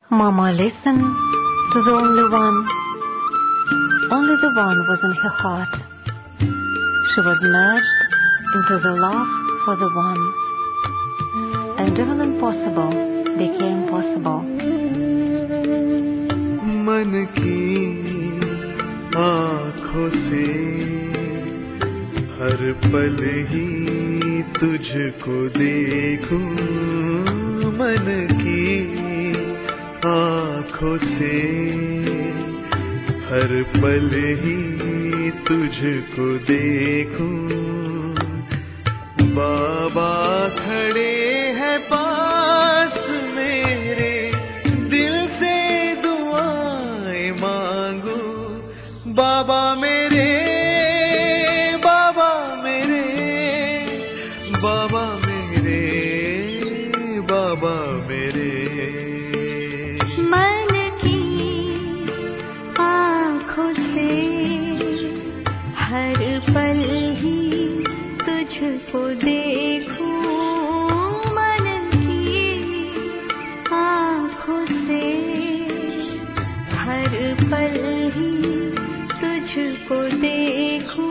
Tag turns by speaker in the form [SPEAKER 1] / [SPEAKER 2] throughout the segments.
[SPEAKER 1] Mama listened to the only one. Only the one was in her heart. She was merged into the love for the one. And even impossible became possible.
[SPEAKER 2] मन की आँखों से हर पल ही तुझको देखूं मन की आँखों से हर पल ही तुझको देखूं बाबा खड़े हैं पास मेरे दिल से दुआएं मांगू बाबा मेरे बाबा मेरे बाबा मेरे बाबा मेरे
[SPEAKER 3] मन की आँखों से हर पल ही तुझको देखूं मन की आँखों से हर पल ही तुझको देखूं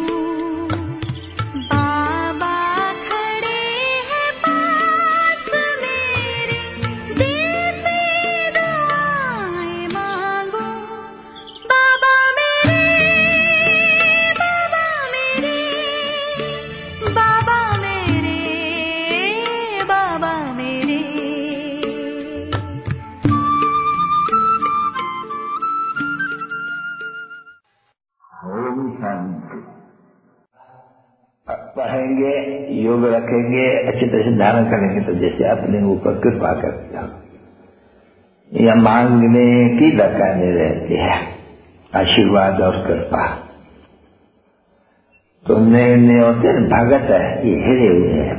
[SPEAKER 3] बाबा खड़े हैं पास मेरे दिल से दुआएं मांगो बाबा मेरे बाबा मेरे बाबा मेरे बाबा मेरे
[SPEAKER 4] ओम शांति पढ़ेंगे योग रखेंगे अच्छी तरह से धारण करेंगे तो जैसे अपने ऊपर कृपा करते हो या मांगने की दरकार नहीं रहती है आशीर्वाद और कृपा तो नए नए होते हैं भगत है ये हिरे हुए हैं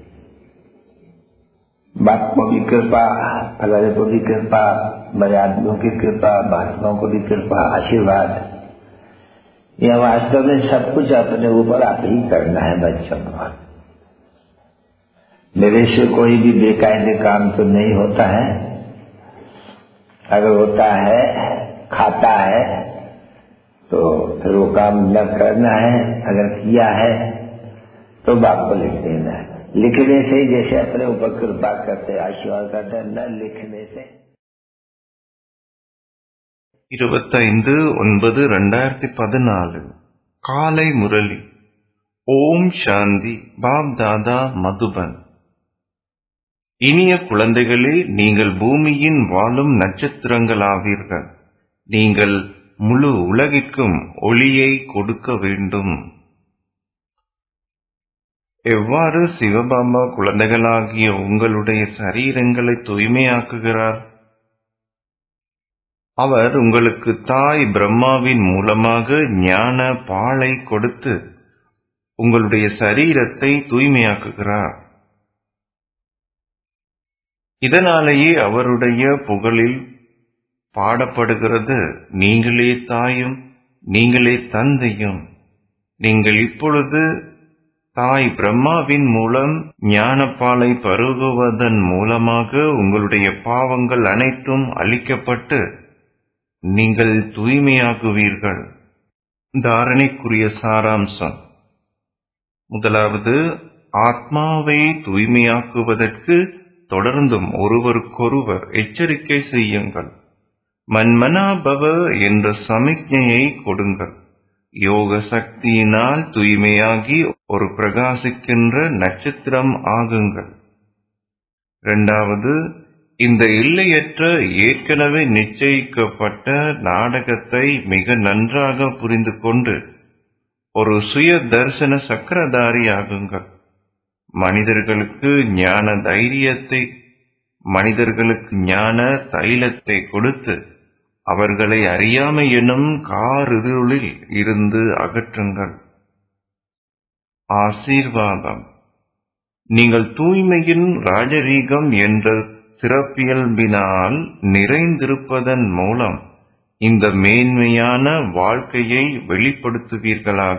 [SPEAKER 4] बाप को भी कृपा फलाने को भी कृपा बड़े आदमियों की कृपा महात्माओं को भी कृपा आशीर्वाद यह वास्तव में सब कुछ अपने ऊपर आप ही करना है बच्चों को मेरे से कोई भी बेकायदे काम तो नहीं होता है अगर होता है खाता है तो फिर वो काम न करना है अगर किया है तो बाप को लिख देना है लिखने से ही जैसे अपने ऊपर कृपा करते आशीर्वाद करते हैं, न लिखने से
[SPEAKER 5] இருபத்தைந்து ஒன்பது ரெண்டாயிரத்தி பதினாலு காலை முரளி ஓம் சாந்தி பாப் தாதா மதுபன் இனிய குழந்தைகளே நீங்கள் பூமியின் வாழும் நட்சத்திரங்களாவீர்கள் நீங்கள் முழு உலகிற்கும் ஒளியை கொடுக்க வேண்டும் எவ்வாறு சிவபாபா குழந்தைகளாகிய உங்களுடைய சரீரங்களை தூய்மையாக்குகிறார் அவர் உங்களுக்கு தாய் பிரம்மாவின் மூலமாக ஞான பாலை கொடுத்து உங்களுடைய சரீரத்தை தூய்மையாக்குகிறார் இதனாலேயே அவருடைய புகழில் பாடப்படுகிறது நீங்களே தாயும் நீங்களே தந்தையும் நீங்கள் இப்பொழுது தாய் பிரம்மாவின் மூலம் ஞானப்பாலை பருகுவதன் மூலமாக உங்களுடைய பாவங்கள் அனைத்தும் அழிக்கப்பட்டு நீங்கள் தூய்மையாகுவீர்கள் தாரணைக்குரிய சாராம்சம் முதலாவது ஆத்மாவை தூய்மையாக்குவதற்கு தொடர்ந்தும் ஒருவருக்கொருவர் எச்சரிக்கை செய்யுங்கள் மன்மனாபவ என்ற சமிக்ஞையை கொடுங்கள் யோக சக்தியினால் தூய்மையாகி ஒரு பிரகாசிக்கின்ற நட்சத்திரம் ஆகுங்கள் இரண்டாவது இந்த எல்லையற்ற ஏற்கனவே நிச்சயிக்கப்பட்ட நாடகத்தை மிக நன்றாக புரிந்து கொண்டு ஒரு சுய தரிசன சக்கரதாரி ஆகுங்கள் மனிதர்களுக்கு ஞான தைரியத்தை மனிதர்களுக்கு ஞான தைலத்தை கொடுத்து அவர்களை அறியாமை எனும் காரிருளில் இருந்து அகற்றுங்கள் ஆசீர்வாதம் நீங்கள் தூய்மையின் ராஜரீகம் என்ற சிறப்பியல்பினால் நிறைந்திருப்பதன் மூலம் இந்த மேன்மையான வாழ்க்கையை வெளிப்படுத்துவீர்களாக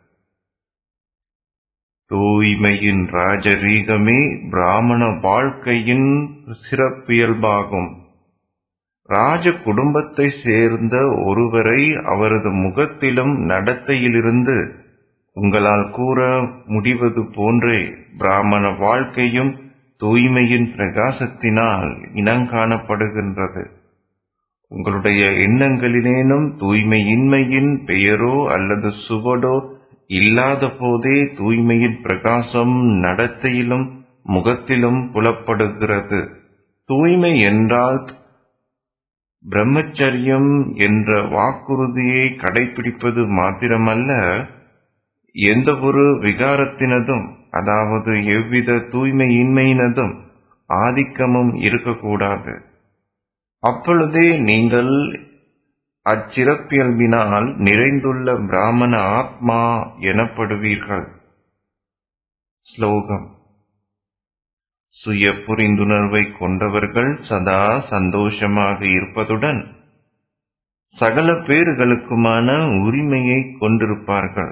[SPEAKER 5] தூய்மையின் ராஜரீகமே பிராமண வாழ்க்கையின் சிறப்பியல்பாகும் ராஜ குடும்பத்தை சேர்ந்த ஒருவரை அவரது முகத்திலும் நடத்தையிலிருந்து உங்களால் கூற முடிவது போன்றே பிராமண வாழ்க்கையும் தூய்மையின் பிரகாசத்தினால் இனங்காணப்படுகின்றது உங்களுடைய எண்ணங்களிலேனும் தூய்மையின்மையின் பெயரோ அல்லது சுவடோ இல்லாத போதே தூய்மையின் பிரகாசம் நடத்தையிலும் முகத்திலும் புலப்படுகிறது தூய்மை என்றால் பிரம்மச்சரியம் என்ற வாக்குறுதியை கடைபிடிப்பது மாத்திரமல்ல எந்த ஒரு விகாரத்தினதும் அதாவது எவ்வித தூய்மையின்மையினதும் ஆதிக்கமும் இருக்கக்கூடாது அப்பொழுதே நீங்கள் அச்சிறப்பியல்பினால் நிறைந்துள்ள பிராமண ஆத்மா எனப்படுவீர்கள் ஸ்லோகம் சுய புரிந்துணர்வை கொண்டவர்கள் சதா சந்தோஷமாக இருப்பதுடன் சகல பேர்களுக்குமான உரிமையை கொண்டிருப்பார்கள்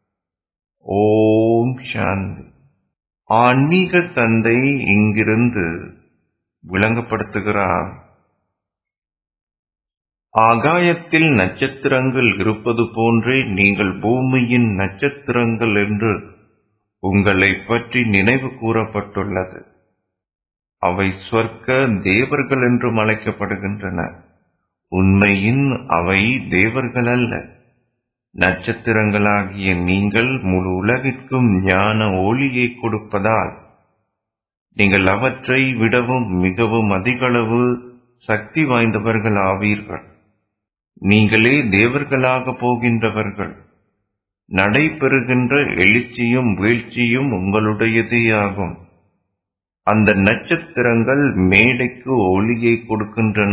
[SPEAKER 5] ஓம் சாந்தி ஆன்மீக தந்தை இங்கிருந்து விளங்கப்படுத்துகிறார் ஆகாயத்தில் நட்சத்திரங்கள் இருப்பது போன்றே நீங்கள் பூமியின் நட்சத்திரங்கள் என்று உங்களை பற்றி நினைவு கூறப்பட்டுள்ளது அவை ஸ்வர்க்க தேவர்கள் என்றும் அழைக்கப்படுகின்றன உண்மையின் அவை தேவர்கள் அல்ல நட்சத்திரங்களாகிய நீங்கள் முழு உலகிற்கும் ஞான ஒளியை கொடுப்பதால் நீங்கள் அவற்றை விடவும் மிகவும் அதிகளவு சக்தி வாய்ந்தவர்கள் ஆவீர்கள் நீங்களே தேவர்களாக போகின்றவர்கள் நடைபெறுகின்ற எழுச்சியும் வீழ்ச்சியும் உங்களுடையதே ஆகும் அந்த நட்சத்திரங்கள் மேடைக்கு ஒளியை கொடுக்கின்றன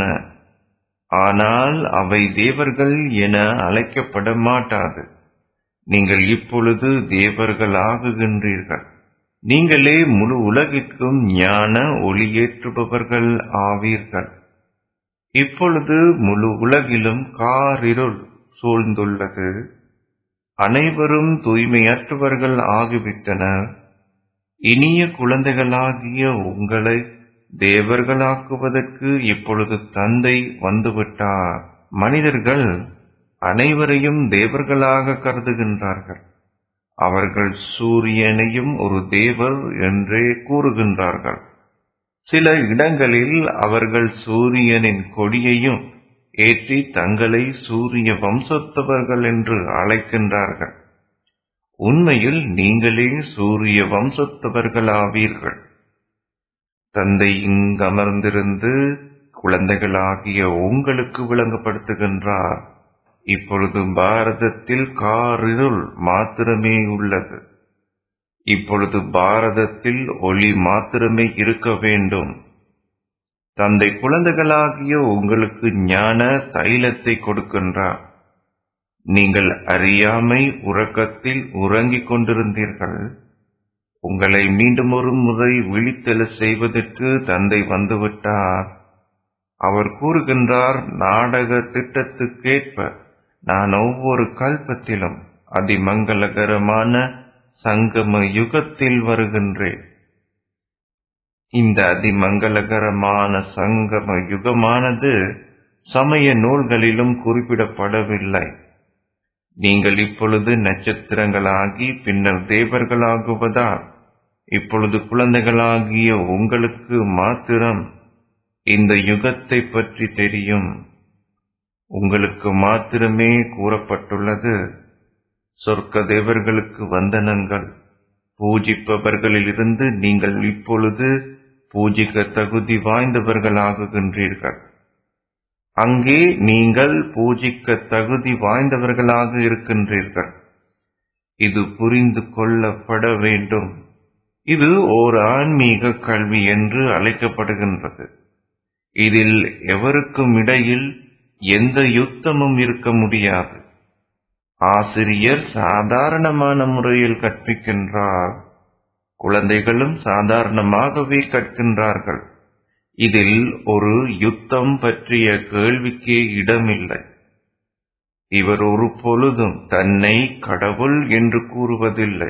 [SPEAKER 5] ஆனால் அவை தேவர்கள் என அழைக்கப்பட மாட்டாது நீங்கள் இப்பொழுது தேவர்கள் ஆகுகின்றீர்கள் நீங்களே முழு உலகிற்கும் ஞான ஒளியேற்றுபவர்கள் ஆவீர்கள் இப்பொழுது முழு உலகிலும் காரிருள் சூழ்ந்துள்ளது அனைவரும் தூய்மையற்றவர்கள் ஆகிவிட்டனர் இனிய குழந்தைகளாகிய உங்களை தேவர்களாக்குவதற்கு இப்பொழுது தந்தை வந்துவிட்டார் மனிதர்கள் அனைவரையும் தேவர்களாக கருதுகின்றார்கள் அவர்கள் சூரியனையும் ஒரு தேவர் என்றே கூறுகின்றார்கள் சில இடங்களில் அவர்கள் சூரியனின் கொடியையும் ஏற்றி தங்களை சூரிய வம்சத்தவர்கள் என்று அழைக்கின்றார்கள் உண்மையில் நீங்களே சூரிய வம்சத்தவர்களாவீர்கள் தந்தை இங்கமர்ந்திருந்து குழந்தைகளாகிய உங்களுக்கு விளங்கப்படுத்துகின்றார் இப்பொழுது பாரதத்தில் காரிருள் மாத்திரமே உள்ளது இப்பொழுது பாரதத்தில் ஒளி மாத்திரமே இருக்க வேண்டும் தந்தை குழந்தைகளாகிய உங்களுக்கு ஞான தைலத்தை கொடுக்கின்றார் நீங்கள் அறியாமை உறக்கத்தில் உறங்கிக் கொண்டிருந்தீர்கள் உங்களை மீண்டும் ஒரு முறை விழித்தெழ செய்வதற்கு தந்தை வந்துவிட்டார் அவர் கூறுகின்றார் நாடக திட்டத்துக்கேற்ப நான் ஒவ்வொரு கல்பத்திலும் அதிமங்கலகரமான சங்கம யுகத்தில் வருகின்றேன் இந்த அதிமங்கலகரமான சங்கம யுகமானது சமய நூல்களிலும் குறிப்பிடப்படவில்லை நீங்கள் இப்பொழுது நட்சத்திரங்களாகி பின்னர் தேவர்களாகுவதால் இப்பொழுது குழந்தைகளாகிய உங்களுக்கு மாத்திரம் இந்த யுகத்தை பற்றி தெரியும் உங்களுக்கு மாத்திரமே கூறப்பட்டுள்ளது சொர்க்க தேவர்களுக்கு வந்தனங்கள் பூஜிப்பவர்களிலிருந்து நீங்கள் இப்பொழுது பூஜிக்க தகுதி வாய்ந்தவர்களாகுகின்றீர்கள் அங்கே நீங்கள் பூஜிக்க தகுதி வாய்ந்தவர்களாக இருக்கின்றீர்கள் இது புரிந்து கொள்ளப்பட வேண்டும் இது ஓர் ஆன்மீக கல்வி என்று அழைக்கப்படுகின்றது இதில் எவருக்கும் இடையில் எந்த யுத்தமும் இருக்க முடியாது ஆசிரியர் சாதாரணமான முறையில் கற்பிக்கின்றார் குழந்தைகளும் சாதாரணமாகவே கற்கின்றார்கள் இதில் ஒரு யுத்தம் பற்றிய கேள்விக்கே இடமில்லை இவர் ஒரு பொழுதும் தன்னை கடவுள் என்று கூறுவதில்லை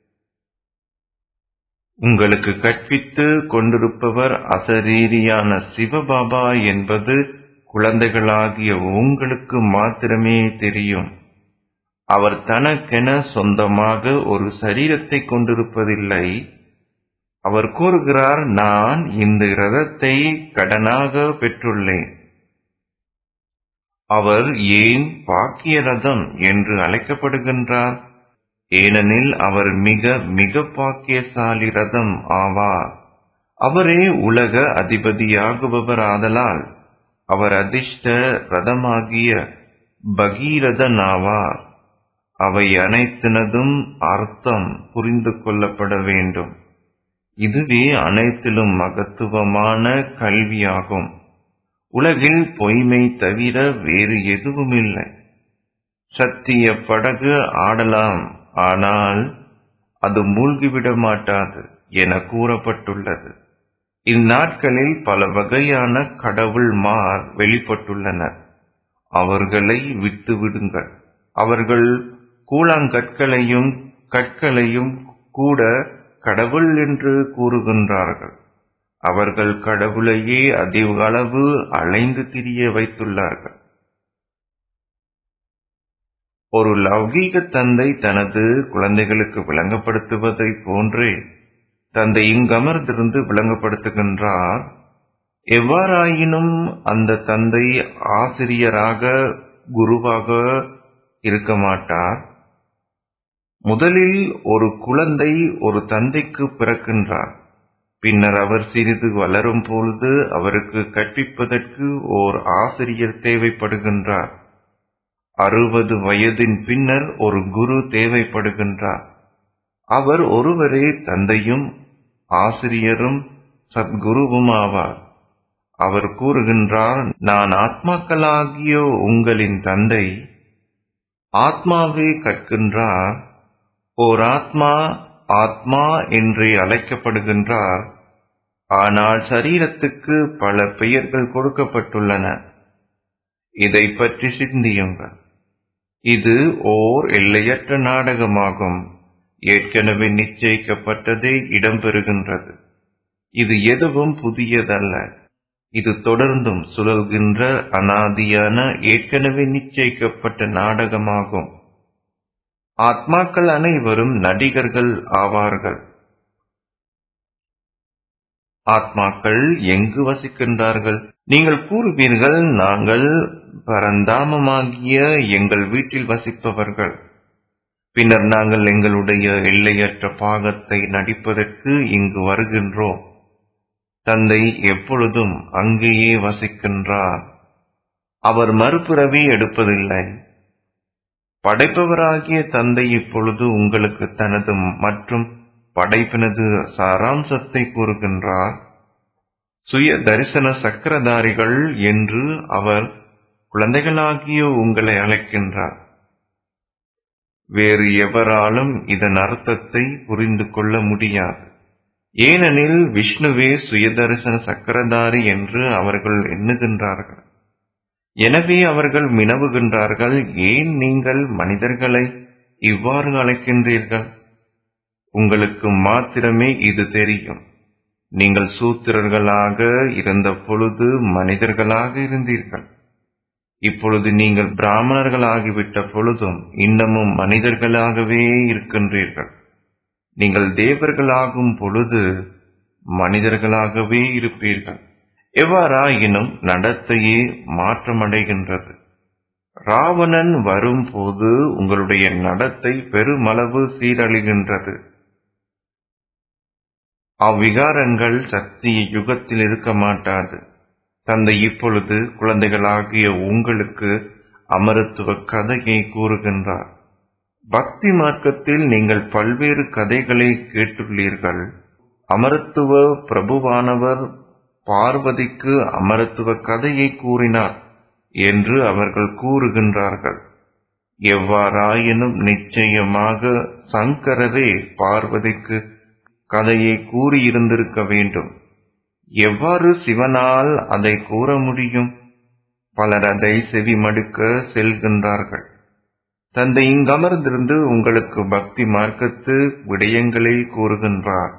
[SPEAKER 5] உங்களுக்கு கற்பித்து கொண்டிருப்பவர் அசரீரியான சிவபாபா என்பது குழந்தைகளாகிய உங்களுக்கு மாத்திரமே தெரியும் அவர் தனக்கென சொந்தமாக ஒரு சரீரத்தை கொண்டிருப்பதில்லை அவர் கூறுகிறார் நான் இந்த இரதத்தை கடனாக பெற்றுள்ளேன் அவர் ஏன் பாக்கிய ரதம் என்று அழைக்கப்படுகின்றார் ஏனெனில் அவர் மிக மிக பாக்கியசாலி ரதம் ஆவார் அவரே உலக அதிபதியாகுபவர் ஆதலால் அவர் அதிர்ஷ்ட ரதமாகிய பகீரதன் ஆவார் அவை அனைத்தினதும் அர்த்தம் புரிந்து கொள்ளப்பட வேண்டும் இதுவே அனைத்திலும் மகத்துவமான கல்வியாகும் உலகில் பொய்மை தவிர வேறு எதுவுமில்லை சத்திய படகு ஆடலாம் ஆனால் அது மூழ்கிவிட மாட்டாது என கூறப்பட்டுள்ளது இந்நாட்களில் பல வகையான கடவுள்மார் வெளிப்பட்டுள்ளனர் அவர்களை விட்டு விடுங்கள் அவர்கள் கூழாங்கற்களையும் கற்களையும் கூட கடவுள் என்று கூறுகின்றார்கள் அவர்கள் கடவுளையே அதிக அளவு அலைந்து திரிய வைத்துள்ளார்கள் ஒரு லௌகீக தந்தை தனது குழந்தைகளுக்கு விளங்கப்படுத்துவதைப் போன்றே தந்தை இங்கமர்ந்திருந்து விளங்கப்படுத்துகின்றார் எவ்வாறாயினும் அந்த தந்தை ஆசிரியராக குருவாக இருக்க மாட்டார் முதலில் ஒரு குழந்தை ஒரு தந்தைக்கு பிறக்கின்றார் பின்னர் அவர் சிறிது வளரும் பொழுது அவருக்கு கற்பிப்பதற்கு ஓர் ஆசிரியர் தேவைப்படுகின்றார் அறுபது வயதின் பின்னர் ஒரு குரு தேவைப்படுகின்றார் அவர் ஒருவரே தந்தையும் ஆசிரியரும் சத்குருவும் ஆவார் அவர் கூறுகின்றார் நான் ஆத்மாக்களாகிய உங்களின் தந்தை ஆத்மாவே கற்கின்றார் ஓர் ஆத்மா ஆத்மா என்றே அழைக்கப்படுகின்றார் ஆனால் சரீரத்துக்கு பல பெயர்கள் கொடுக்கப்பட்டுள்ளன இதை பற்றி சிந்தியுங்கள் இது ஓர் எல்லையற்ற நாடகமாகும் ஏற்கனவே நிச்சயிக்கப்பட்டதே இடம்பெறுகின்றது இது எதுவும் புதியதல்ல இது தொடர்ந்தும் சுழல்கின்ற அனாதியான ஏற்கனவே நிச்சயிக்கப்பட்ட நாடகமாகும் ஆத்மாக்கள் அனைவரும் நடிகர்கள் ஆவார்கள் ஆத்மாக்கள் எங்கு வசிக்கின்றார்கள் நீங்கள் கூறுவீர்கள் நாங்கள் பரந்தாமமாகிய எங்கள் வீட்டில் வசிப்பவர்கள் பின்னர் நாங்கள் எங்களுடைய எல்லையற்ற பாகத்தை நடிப்பதற்கு இங்கு வருகின்றோம் தந்தை எப்பொழுதும் அங்கேயே வசிக்கின்றார் அவர் மறுபிறவி எடுப்பதில்லை படைப்பவராகிய தந்தை இப்பொழுது உங்களுக்கு தனது மற்றும் படைப்பினது சாராம்சத்தை கூறுகின்றார் சுய தரிசன சக்கரதாரிகள் என்று அவர் குழந்தைகளாகிய உங்களை அழைக்கின்றார் வேறு எவராலும் இதன் அர்த்தத்தை புரிந்து கொள்ள முடியாது ஏனெனில் விஷ்ணுவே சுயதரிசன சக்கரதாரி என்று அவர்கள் எண்ணுகின்றார்கள் எனவே அவர்கள் வினவுகின்றார்கள் ஏன் நீங்கள் மனிதர்களை இவ்வாறு அழைக்கின்றீர்கள் உங்களுக்கு மாத்திரமே இது தெரியும் நீங்கள் சூத்திரர்களாக இருந்த பொழுது மனிதர்களாக இருந்தீர்கள் இப்பொழுது நீங்கள் பிராமணர்களாகிவிட்ட பொழுதும் இன்னமும் மனிதர்களாகவே இருக்கின்றீர்கள் நீங்கள் தேவர்களாகும் பொழுது மனிதர்களாகவே இருப்பீர்கள் எவ்வாறாயினும் நடத்தையே மாற்றமடைகின்றது ராவணன் வரும்போது உங்களுடைய நடத்தை பெருமளவு சீரழிகின்றது அவ்விகாரங்கள் சத்திய யுகத்தில் இருக்க மாட்டாது தந்தை இப்பொழுது குழந்தைகளாகிய உங்களுக்கு அமரத்துவ கதையை கூறுகின்றார் பக்தி மார்க்கத்தில் நீங்கள் பல்வேறு கதைகளை கேட்டுள்ளீர்கள் அமரத்துவ பிரபுவானவர் பார்வதிக்கு அமரத்துவ கதையை கூறினார் என்று அவர்கள் கூறுகின்றார்கள் எவ்வாறாயினும் நிச்சயமாக சங்கரரே பார்வதிக்கு கதையை கூறியிருந்திருக்க வேண்டும் எவ்வாறு சிவனால் அதை கூற முடியும் பலர் அதை செவிமடுக்க செல்கின்றார்கள் தந்தை இங்கமர்ந்திருந்து உங்களுக்கு பக்தி மார்க்கத்து விடயங்களை கூறுகின்றார்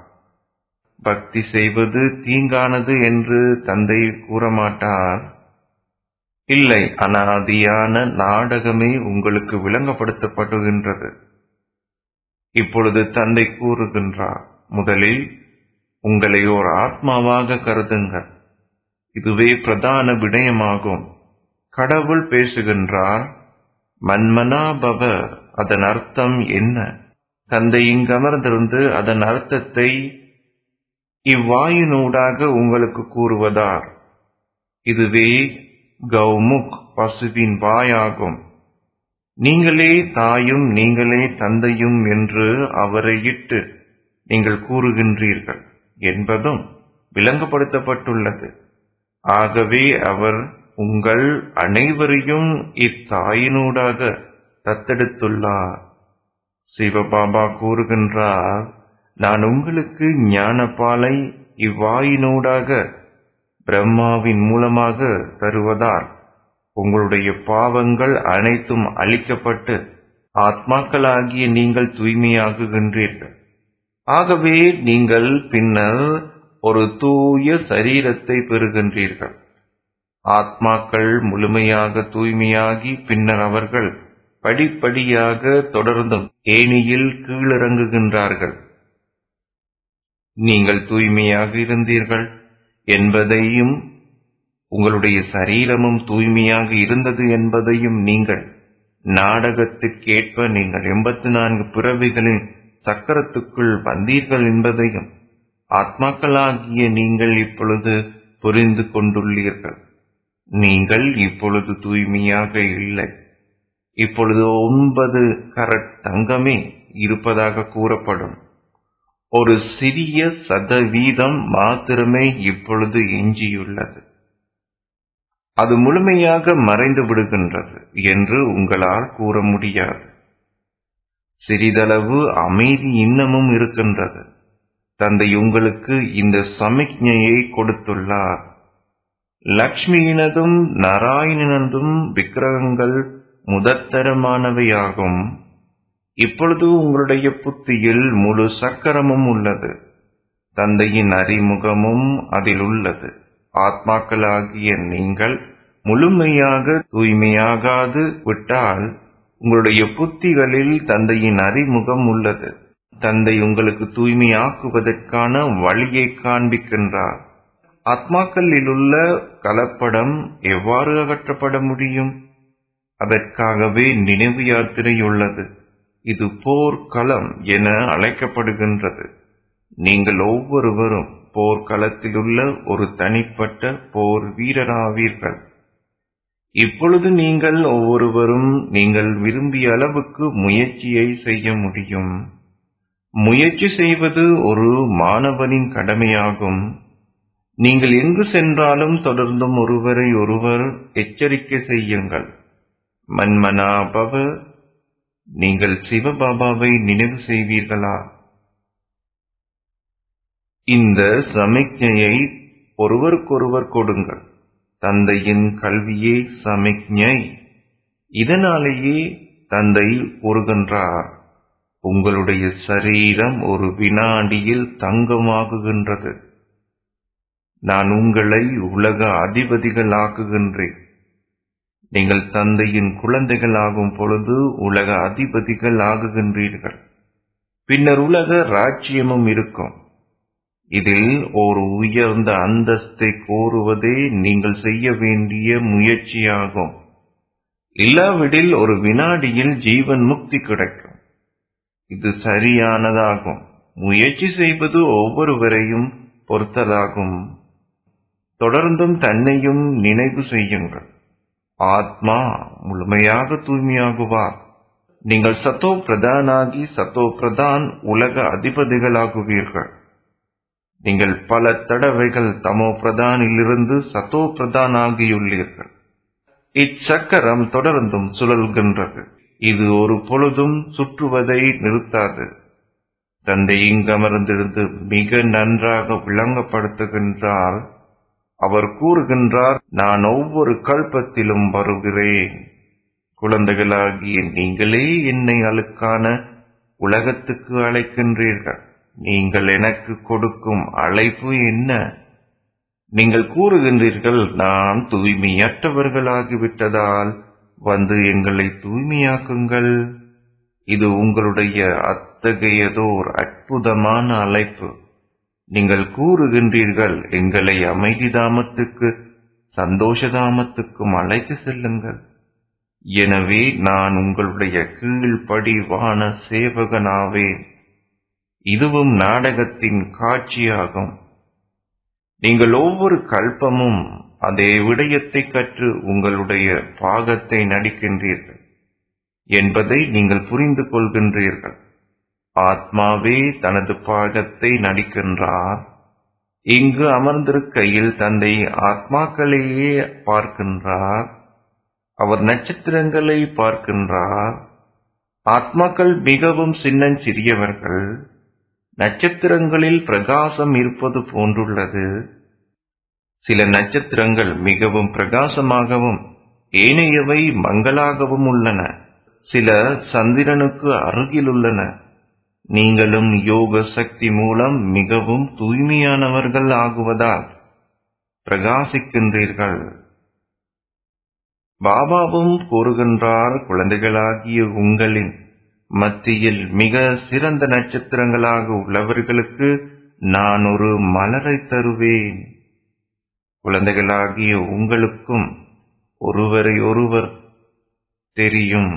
[SPEAKER 5] பக்தி செய்வது தீங்கானது என்று தந்தை கூறமாட்டார் இல்லை அனாதியான நாடகமே உங்களுக்கு விளங்கப்படுத்தப்படுகின்றது இப்பொழுது தந்தை கூறுகின்றார் முதலில் உங்களை ஓர் ஆத்மாவாக கருதுங்கள் இதுவே பிரதான விடயமாகும் கடவுள் பேசுகின்றார் மன்மனாபவ அதன் அர்த்தம் என்ன தந்தை இங்கமர்ந்திருந்து அதன் அர்த்தத்தை இவ்வாயினூடாக உங்களுக்கு கூறுவதார் இதுவே கௌமுக் பசுவின் வாயாகும் நீங்களே தாயும் நீங்களே தந்தையும் என்று அவரை இட்டு நீங்கள் கூறுகின்றீர்கள் என்பதும் விளங்கப்படுத்தப்பட்டுள்ளது ஆகவே அவர் உங்கள் அனைவரையும் இத்தாயினூடாக தத்தெடுத்துள்ளார் சிவபாபா கூறுகின்றார் நான் உங்களுக்கு ஞானப்பாலை இவ்வாயினூடாக பிரம்மாவின் மூலமாக தருவதால் உங்களுடைய பாவங்கள் அனைத்தும் அழிக்கப்பட்டு ஆத்மாக்களாகிய நீங்கள் தூய்மையாகுகின்றீர்கள் ஆகவே நீங்கள் பின்னர் ஒரு தூய சரீரத்தை பெறுகின்றீர்கள் ஆத்மாக்கள் முழுமையாக தூய்மையாகி பின்னர் அவர்கள் படிப்படியாக தொடர்ந்தும் ஏணியில் கீழிறங்குகின்றார்கள் நீங்கள் தூய்மையாக இருந்தீர்கள் என்பதையும் உங்களுடைய சரீரமும் தூய்மையாக இருந்தது என்பதையும் நீங்கள் நாடகத்திற்கேற்ப நீங்கள் எண்பத்தி நான்கு பிறவிகளின் சக்கரத்துக்குள் வந்தீர்கள் என்பதையும் ஆத்மாக்களாகிய நீங்கள் இப்பொழுது புரிந்து கொண்டுள்ளீர்கள் நீங்கள் இப்பொழுது தூய்மையாக இல்லை இப்பொழுது ஒன்பது கரட் தங்கமே இருப்பதாக கூறப்படும் ஒரு சிறிய சதவீதம் மாத்திரமே இப்பொழுது எஞ்சியுள்ளது அது முழுமையாக மறைந்து விடுகின்றது என்று உங்களால் கூற முடியாது சிறிதளவு அமைதி இன்னமும் இருக்கின்றது தந்தை உங்களுக்கு இந்த சமிக்ஞையை கொடுத்துள்ளார் லக்ஷ்மியினதும் நாராயணனதும் விக்கிரகங்கள் முதற்தரமானவையாகும் இப்பொழுது உங்களுடைய புத்தியில் முழு சக்கரமும் உள்ளது தந்தையின் அறிமுகமும் அதில் உள்ளது ஆத்மாக்களாகிய நீங்கள் முழுமையாக தூய்மையாகாது விட்டால் உங்களுடைய புத்திகளில் தந்தையின் அறிமுகம் உள்ளது தந்தை உங்களுக்கு தூய்மையாக்குவதற்கான வழியை காண்பிக்கின்றார் ஆத்மாக்களில் உள்ள கலப்படம் எவ்வாறு அகற்றப்பட முடியும் அதற்காகவே நினைவு யாத்திரை உள்ளது இது போர்க்களம் என அழைக்கப்படுகின்றது நீங்கள் ஒவ்வொருவரும் போர்க்களத்திலுள்ள ஒரு தனிப்பட்ட போர் வீரராவீர்கள் இப்பொழுது நீங்கள் ஒவ்வொருவரும் நீங்கள் விரும்பிய அளவுக்கு முயற்சியை செய்ய முடியும் முயற்சி செய்வது ஒரு மாணவனின் கடமையாகும் நீங்கள் எங்கு சென்றாலும் தொடர்ந்தும் ஒருவரை ஒருவர் எச்சரிக்கை செய்யுங்கள் மன்மனாபவ நீங்கள் சிவபாபாவை நினைவு செய்வீர்களா இந்த சமிக்ஞையை ஒருவருக்கொருவர் கொடுங்கள் தந்தையின் கல்வியே சமிக்ஞை இதனாலேயே தந்தை கூறுகின்றார் உங்களுடைய சரீரம் ஒரு வினாடியில் தங்கமாகுகின்றது நான் உங்களை உலக அதிபதிகளாக்குகின்றேன் நீங்கள் தந்தையின் குழந்தைகள் பொழுது உலக அதிபதிகள் ஆகுகின்றீர்கள் பின்னர் உலக ராஜ்யமும் இருக்கும் இதில் ஒரு உயர்ந்த அந்தஸ்தை கோருவதே நீங்கள் செய்ய வேண்டிய முயற்சியாகும் இல்லாவிடில் ஒரு வினாடியில் ஜீவன் முக்தி கிடைக்கும் இது சரியானதாகும் முயற்சி செய்வது ஒவ்வொருவரையும் பொறுத்ததாகும் தொடர்ந்தும் தன்னையும் நினைவு செய்யுங்கள் ஆத்மா முழுமையாக தூய்மையாகுவார் நீங்கள் சத்தோ பிரதானாகி சத்தோ பிரதான் உலக அதிபதிகளாகுவீர்கள் நீங்கள் பல தடவைகள் தமோ பிரதானிலிருந்து சத்தோ பிரதான் ஆகியுள்ளீர்கள் இச்சக்கரம் தொடர்ந்தும் சுழல்கின்றது இது ஒரு பொழுதும் சுற்றுவதை நிறுத்தாது தந்தை இங்கமர்ந்திருந்து மிக நன்றாக விளங்கப்படுத்துகின்றார் அவர் கூறுகின்றார் நான் ஒவ்வொரு கல்பத்திலும் வருகிறேன் குழந்தைகளாகிய நீங்களே என்னை அழுக்கான உலகத்துக்கு அழைக்கின்றீர்கள் நீங்கள் எனக்கு கொடுக்கும் அழைப்பு என்ன நீங்கள் கூறுகின்றீர்கள் நான் தூய்மையற்றவர்களாகிவிட்டதால் வந்து எங்களை தூய்மையாக்குங்கள் இது உங்களுடைய அத்தகையதோர் அற்புதமான அழைப்பு நீங்கள் கூறுகின்றீர்கள் எங்களை அமைதி தாமத்துக்கு சந்தோஷ தாமத்துக்கும் அழைத்து செல்லுங்கள் எனவே நான் உங்களுடைய கீழ்ப்படிவான சேவகனாவேன் இதுவும் நாடகத்தின் காட்சியாகும் நீங்கள் ஒவ்வொரு கல்பமும் அதே விடயத்தை கற்று உங்களுடைய பாகத்தை நடிக்கின்றீர்கள் என்பதை நீங்கள் புரிந்து கொள்கின்றீர்கள் ஆத்மாவே தனது பாகத்தை நடிக்கின்றார் இங்கு அமர்ந்திருக்கையில் தந்தை ஆத்மாக்களையே பார்க்கின்றார் அவர் நட்சத்திரங்களை பார்க்கின்றார் ஆத்மாக்கள் மிகவும் சின்னஞ்சிறியவர்கள் நட்சத்திரங்களில் பிரகாசம் இருப்பது போன்றுள்ளது சில நட்சத்திரங்கள் மிகவும் பிரகாசமாகவும் ஏனையவை மங்களாகவும் உள்ளன சில சந்திரனுக்கு அருகில் உள்ளன நீங்களும் யோக சக்தி மூலம் மிகவும் தூய்மையானவர்கள் ஆகுவதால் பிரகாசிக்கின்றீர்கள் பாபாவும் கூறுகின்றார் குழந்தைகளாகிய உங்களின் மத்தியில் மிக சிறந்த நட்சத்திரங்களாக உள்ளவர்களுக்கு நான் ஒரு மலரை தருவேன் குழந்தைகளாகிய உங்களுக்கும் ஒருவரை ஒருவர் தெரியும்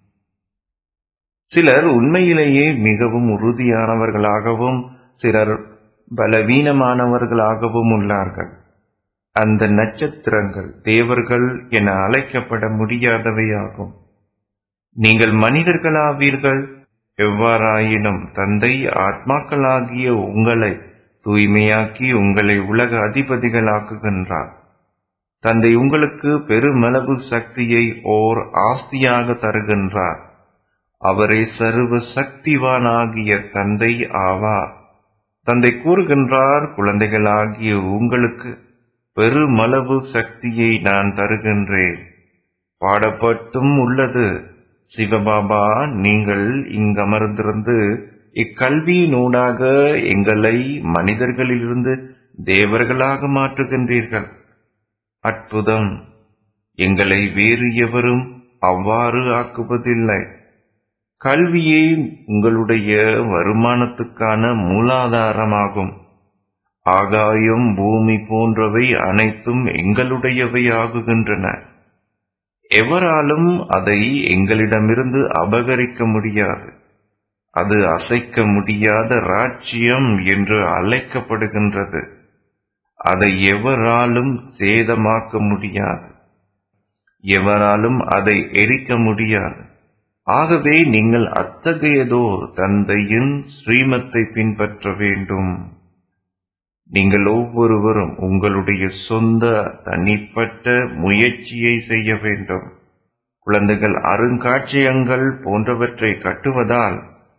[SPEAKER 5] சிலர் உண்மையிலேயே மிகவும் உறுதியானவர்களாகவும் சிலர் பலவீனமானவர்களாகவும் உள்ளார்கள் அந்த நட்சத்திரங்கள் தேவர்கள் என அழைக்கப்பட முடியாதவையாகும் நீங்கள் மனிதர்களாவீர்கள் எவ்வாறாயினும் தந்தை ஆத்மாக்களாகிய உங்களை தூய்மையாக்கி உங்களை உலக அதிபதிகளாக்குகின்றார் தந்தை உங்களுக்கு பெருமளவு சக்தியை ஓர் ஆஸ்தியாக தருகின்றார் அவரே சர்வ சக்திவானாகிய தந்தை ஆவார் தந்தை கூறுகின்றார் குழந்தைகளாகிய உங்களுக்கு பெருமளவு சக்தியை நான் தருகின்றேன் பாடப்பட்டும் உள்ளது சிவபாபா நீங்கள் இங்கமர்ந்திருந்து இக்கல்வியினூடாக எங்களை மனிதர்களிலிருந்து தேவர்களாக மாற்றுகின்றீர்கள் அற்புதம் எங்களை வேறு எவரும் அவ்வாறு ஆக்குவதில்லை கல்வியே உங்களுடைய வருமானத்துக்கான மூலாதாரமாகும் ஆகாயம் பூமி போன்றவை அனைத்தும் எங்களுடையவை ஆகுகின்றன எவராலும் அதை எங்களிடமிருந்து அபகரிக்க முடியாது அது அசைக்க முடியாத ராஜ்யம் என்று அழைக்கப்படுகின்றது அதை எவராலும் சேதமாக்க முடியாது எவராலும் அதை எரிக்க முடியாது ஆகவே நீங்கள் அத்தகையதோர் தந்தையின் ஸ்ரீமத்தை பின்பற்ற வேண்டும் நீங்கள் ஒவ்வொருவரும் உங்களுடைய சொந்த தனிப்பட்ட முயற்சியை செய்ய வேண்டும் குழந்தைகள் அருங்காட்சியகங்கள் போன்றவற்றை கட்டுவதால்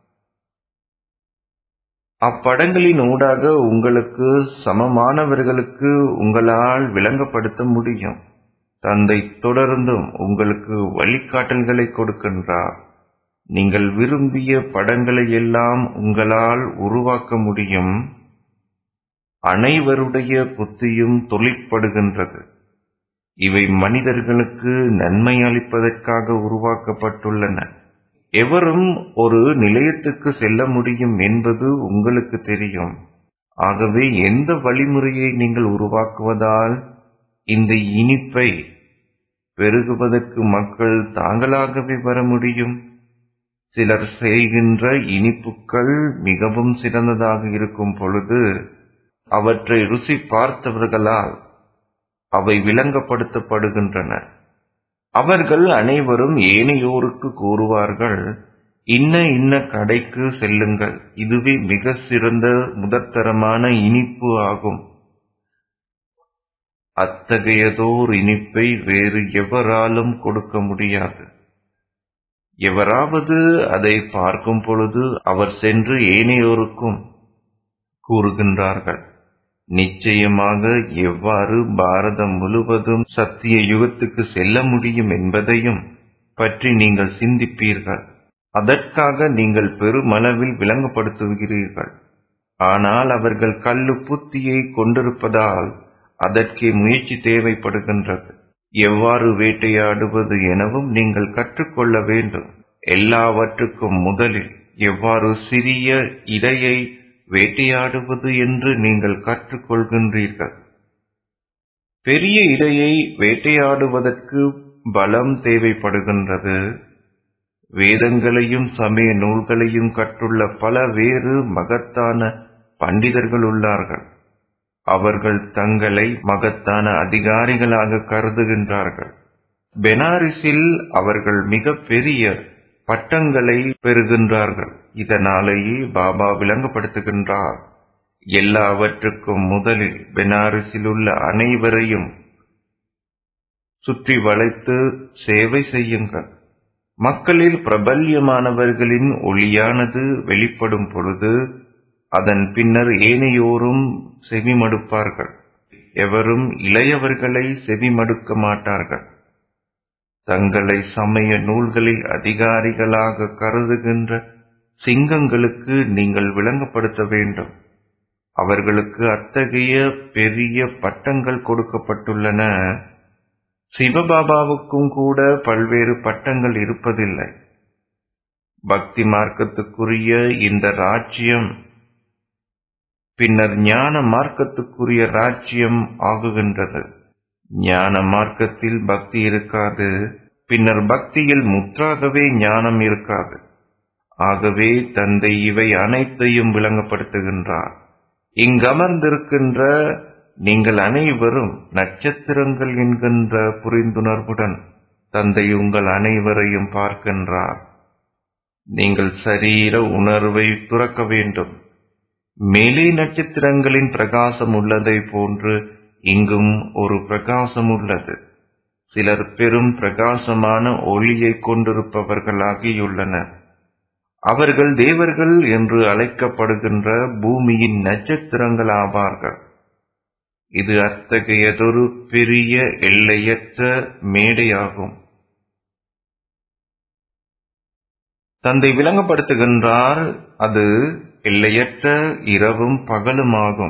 [SPEAKER 5] அப்படங்களின் ஊடாக உங்களுக்கு சமமானவர்களுக்கு உங்களால் விளங்கப்படுத்த முடியும் தந்தை தொடர்ந்தும் உங்களுக்கு வழிகாட்டல்களை கொடுக்கின்றார் நீங்கள் விரும்பிய படங்களை எல்லாம் உங்களால் உருவாக்க முடியும் அனைவருடைய புத்தியும் தொழிற்படுகின்றது இவை மனிதர்களுக்கு நன்மை அளிப்பதற்காக உருவாக்கப்பட்டுள்ளன எவரும் ஒரு நிலையத்துக்கு செல்ல முடியும் என்பது உங்களுக்கு தெரியும் ஆகவே எந்த வழிமுறையை நீங்கள் உருவாக்குவதால் இந்த இனிப்பை பெருகுவதற்கு மக்கள் தாங்களாகவே வர முடியும் சிலர் செய்கின்ற இனிப்புகள் மிகவும் சிறந்ததாக இருக்கும் பொழுது அவற்றை ருசி பார்த்தவர்களால் அவை விளங்கப்படுத்தப்படுகின்றன அவர்கள் அனைவரும் ஏனையோருக்கு கூறுவார்கள் இன்ன இன்ன கடைக்கு செல்லுங்கள் இதுவே மிக சிறந்த முதற்தரமான இனிப்பு ஆகும் அத்தகையதோர் இனிப்பை வேறு எவராலும் கொடுக்க முடியாது எவராவது அதை பார்க்கும் பொழுது அவர் சென்று ஏனையோருக்கும் கூறுகின்றார்கள் நிச்சயமாக எவ்வாறு பாரதம் முழுவதும் சத்திய யுகத்துக்கு செல்ல முடியும் என்பதையும் பற்றி நீங்கள் சிந்திப்பீர்கள் அதற்காக நீங்கள் பெருமளவில் விளங்கப்படுத்துகிறீர்கள் ஆனால் அவர்கள் கல்லு புத்தியை கொண்டிருப்பதால் அதற்கே முயற்சி தேவைப்படுகின்றது எவ்வாறு வேட்டையாடுவது எனவும் நீங்கள் கற்றுக்கொள்ள வேண்டும் எல்லாவற்றுக்கும் முதலில் எவ்வாறு சிறிய இரையை வேட்டையாடுவது என்று நீங்கள் கற்றுக்கொள்கின்றீர்கள் பெரிய இரையை வேட்டையாடுவதற்கு பலம் தேவைப்படுகின்றது வேதங்களையும் சமய நூல்களையும் கற்றுள்ள பல வேறு மகத்தான பண்டிதர்கள் உள்ளார்கள் அவர்கள் தங்களை மகத்தான அதிகாரிகளாக கருதுகின்றார்கள் பெனாரிஸில் அவர்கள் மிக பெரிய பட்டங்களை பெறுகின்றார்கள் இதனாலேயே பாபா விளங்கப்படுத்துகின்றார் எல்லாவற்றுக்கும் முதலில் பெனாரிஸில் உள்ள அனைவரையும் சுற்றி வளைத்து சேவை செய்யுங்கள் மக்களில் பிரபல்யமானவர்களின் ஒளியானது வெளிப்படும் பொழுது அதன் பின்னர் ஏனையோரும் செவிமடுப்பார்கள் எவரும் இளையவர்களை செவிமடுக்க மாட்டார்கள் தங்களை சமய நூல்களில் அதிகாரிகளாக கருதுகின்ற சிங்கங்களுக்கு நீங்கள் விளங்கப்படுத்த வேண்டும் அவர்களுக்கு அத்தகைய பெரிய பட்டங்கள் கொடுக்கப்பட்டுள்ளன சிவபாபாவுக்கும் கூட பல்வேறு பட்டங்கள் இருப்பதில்லை பக்தி மார்க்கத்துக்குரிய இந்த ராஜ்யம் பின்னர் ஞான மார்க்கத்துக்குரிய ராஜ்யம் ஆகுகின்றது ஞான மார்க்கத்தில் பக்தி இருக்காது பின்னர் பக்தியில் முற்றாகவே ஞானம் இருக்காது ஆகவே தந்தை இவை அனைத்தையும் விளங்கப்படுத்துகின்றார் இங்கமர்ந்திருக்கின்ற நீங்கள் அனைவரும் நட்சத்திரங்கள் என்கின்ற புரிந்துணர்வுடன் தந்தை உங்கள் அனைவரையும் பார்க்கின்றார் நீங்கள் சரீர உணர்வை துறக்க வேண்டும் மேலே நட்சத்திரங்களின் பிரகாசம் உள்ளதை போன்று இங்கும் ஒரு பிரகாசம் உள்ளது சிலர் பெரும் பிரகாசமான ஒளியை கொண்டிருப்பவர்களாகியுள்ளனர் அவர்கள் தேவர்கள் என்று அழைக்கப்படுகின்ற பூமியின் நட்சத்திரங்கள் ஆவார்கள் இது அத்தகையதொரு பெரிய எல்லையற்ற மேடையாகும் தந்தை விளங்கப்படுத்துகின்றார் அது எல்லையற்ற இரவும் பகலுமாகும்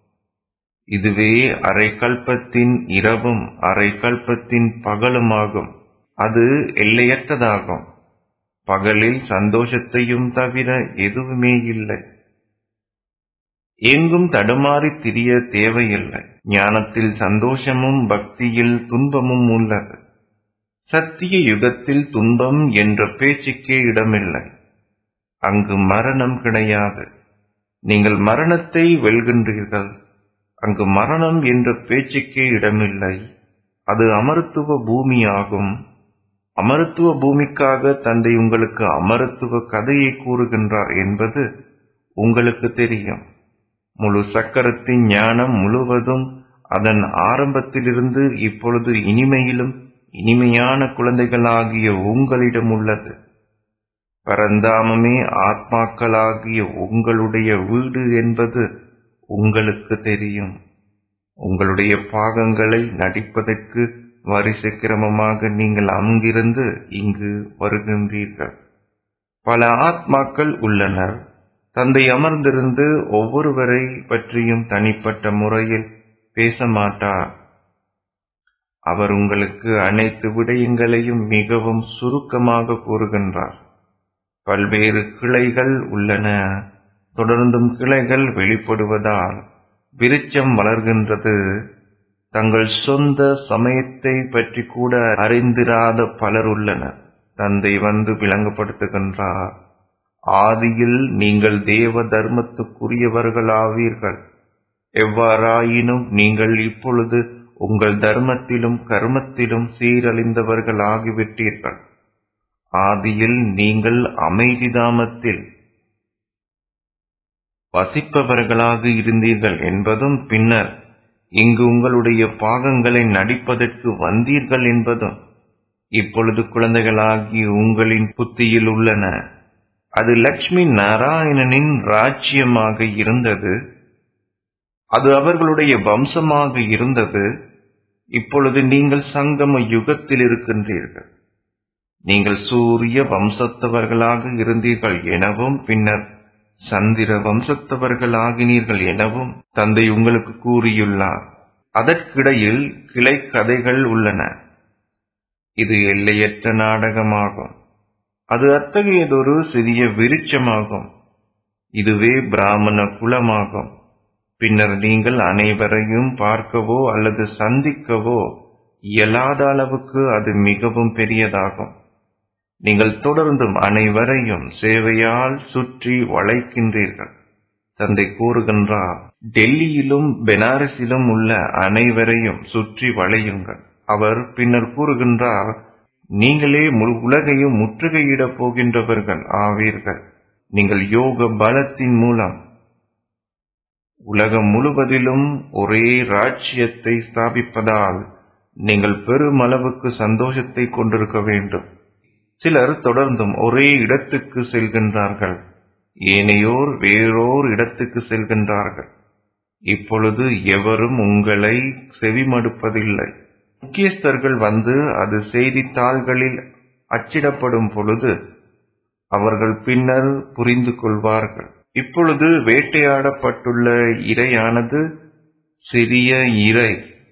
[SPEAKER 5] இதுவே அரை கல்பத்தின் இரவும் அரை கல்பத்தின் பகலுமாகும் அது எல்லையற்றதாகும் பகலில் சந்தோஷத்தையும் தவிர எதுவுமே இல்லை எங்கும் தடுமாறி திரிய தேவையில்லை ஞானத்தில் சந்தோஷமும் பக்தியில் துன்பமும் உள்ளது சத்திய யுகத்தில் துன்பம் என்ற பேச்சுக்கே இடமில்லை அங்கு மரணம் கிடையாது நீங்கள் மரணத்தை வெல்கின்றீர்கள் அங்கு மரணம் என்ற பேச்சுக்கே இடமில்லை அது அமருத்துவ பூமியாகும் அமருத்துவ பூமிக்காக தந்தை உங்களுக்கு அமருத்துவ கதையை கூறுகின்றார் என்பது உங்களுக்கு தெரியும் முழு சக்கரத்தின் ஞானம் முழுவதும் அதன் ஆரம்பத்திலிருந்து இப்பொழுது இனிமையிலும் இனிமையான குழந்தைகளாகிய உங்களிடம் உள்ளது பரந்தாமமே ஆத்மாக்களாகிய உங்களுடைய வீடு என்பது உங்களுக்கு தெரியும் உங்களுடைய பாகங்களை நடிப்பதற்கு வரிசை கிரமமாக நீங்கள் அங்கிருந்து இங்கு வருகின்றீர்கள் பல ஆத்மாக்கள் உள்ளனர் தந்தை அமர்ந்திருந்து ஒவ்வொருவரை பற்றியும் தனிப்பட்ட முறையில் பேச மாட்டார் அவர் உங்களுக்கு அனைத்து விடயங்களையும் மிகவும் சுருக்கமாக கூறுகின்றார் பல்வேறு கிளைகள் உள்ளன தொடர்ந்தும் கிளைகள் வெளிப்படுவதால் விருட்சம் வளர்கின்றது தங்கள் சொந்த சமயத்தை பற்றி கூட அறிந்திராத பலர் உள்ளனர் தந்தை வந்து விளங்கப்படுத்துகின்றார் ஆதியில் நீங்கள் தேவ தர்மத்துக்குரியவர்களாவீர்கள் எவ்வாறாயினும் நீங்கள் இப்பொழுது உங்கள் தர்மத்திலும் கர்மத்திலும் சீரழிந்தவர்கள் ஆகிவிட்டீர்கள் ஆதியில் நீங்கள் அமைதி தாமத்தில் வசிப்பவர்களாக இருந்தீர்கள் என்பதும் பின்னர் இங்கு உங்களுடைய பாகங்களை நடிப்பதற்கு வந்தீர்கள் என்பதும் இப்பொழுது குழந்தைகளாகி உங்களின் புத்தியில் உள்ளன அது லட்சுமி நாராயணனின் ராஜ்யமாக இருந்தது அது அவர்களுடைய வம்சமாக இருந்தது இப்பொழுது நீங்கள் சங்கம யுகத்தில் இருக்கின்றீர்கள் நீங்கள் சூரிய வம்சத்தவர்களாக இருந்தீர்கள் எனவும் பின்னர் சந்திர வம்சத்தவர்கள் ஆகினீர்கள் எனவும் தந்தை உங்களுக்கு கூறியுள்ளார் அதற்கிடையில் கிளை கதைகள் உள்ளன இது எல்லையற்ற நாடகமாகும் அது அத்தகையதொரு சிறிய விருட்சமாகும் இதுவே பிராமண குலமாகும் பின்னர் நீங்கள் அனைவரையும் பார்க்கவோ அல்லது சந்திக்கவோ இயலாத அளவுக்கு அது மிகவும் பெரியதாகும் நீங்கள் தொடர்ந்தும் அனைவரையும் சேவையால் சுற்றி வளைக்கின்றீர்கள் தந்தை கூறுகின்றார் டெல்லியிலும் பெனாரஸிலும் உள்ள அனைவரையும் சுற்றி வளையுங்கள் அவர் பின்னர் கூறுகின்றார் நீங்களே முழு உலகையும் முற்றுகையிடப் போகின்றவர்கள் ஆவீர்கள் நீங்கள் யோக பலத்தின் மூலம் உலகம் முழுவதிலும் ஒரே ராஜ்யத்தை ஸ்தாபிப்பதால் நீங்கள் பெருமளவுக்கு சந்தோஷத்தை கொண்டிருக்க வேண்டும் சிலர் தொடர்ந்தும் ஒரே இடத்துக்கு செல்கின்றார்கள் ஏனையோர் வேறோர் இடத்துக்கு செல்கின்றார்கள் இப்பொழுது எவரும் உங்களை செவிமடுப்பதில்லை முக்கியஸ்தர்கள் வந்து அது செய்தித்தாள்களில் அச்சிடப்படும் பொழுது அவர்கள் பின்னர் புரிந்து கொள்வார்கள் இப்பொழுது வேட்டையாடப்பட்டுள்ள இரையானது சிறிய இரை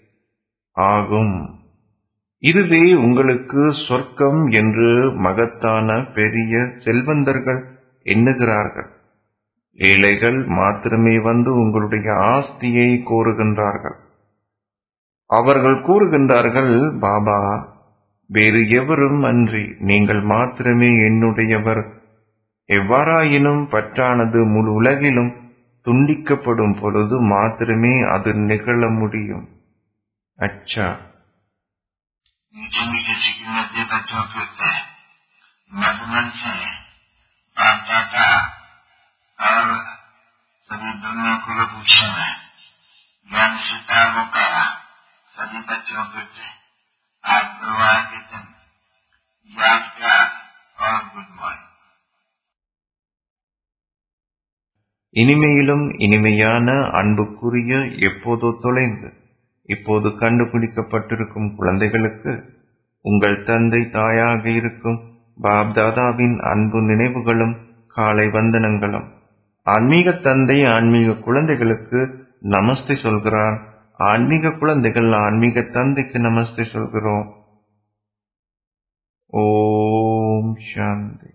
[SPEAKER 5] ஆகும் இதுவே உங்களுக்கு சொர்க்கம் என்று மகத்தான பெரிய செல்வந்தர்கள் எண்ணுகிறார்கள் ஏழைகள் மாத்திரமே வந்து உங்களுடைய ஆஸ்தியை கோருகின்றார்கள் அவர்கள் கூறுகின்றார்கள் பாபா வேறு எவரும் அன்றி நீங்கள் மாத்திரமே என்னுடையவர் எவ்வாறாயினும் பற்றானது முழு உலகிலும் துண்டிக்கப்படும் பொழுது மாத்திரமே அது நிகழ முடியும் அச்சா
[SPEAKER 4] मीठे मीठे सिक्किमती बच्चों के होते हैं मधुबन से बाप दादा और सभी दुनिया को भूषण है ज्ञान सितारों का सभी बच्चों के थे आज गुरुवार के दिन याद का और गुड मॉर्निंग
[SPEAKER 5] இனிமையிலும் இனிமையான அன்புக்குரிய எப்போதோ தொலைந்து இப்போது கண்டுபிடிக்கப்பட்டிருக்கும் குழந்தைகளுக்கு உங்கள் தந்தை தாயாக இருக்கும் பாப்தாதாவின் அன்பு நினைவுகளும் காலை வந்தனங்களும் ஆன்மீக தந்தை ஆன்மீக குழந்தைகளுக்கு நமஸ்தே சொல்கிறார் ஆன்மீக குழந்தைகள் ஆன்மீக தந்தைக்கு நமஸ்தே சொல்கிறோம் ஓம் சாந்தி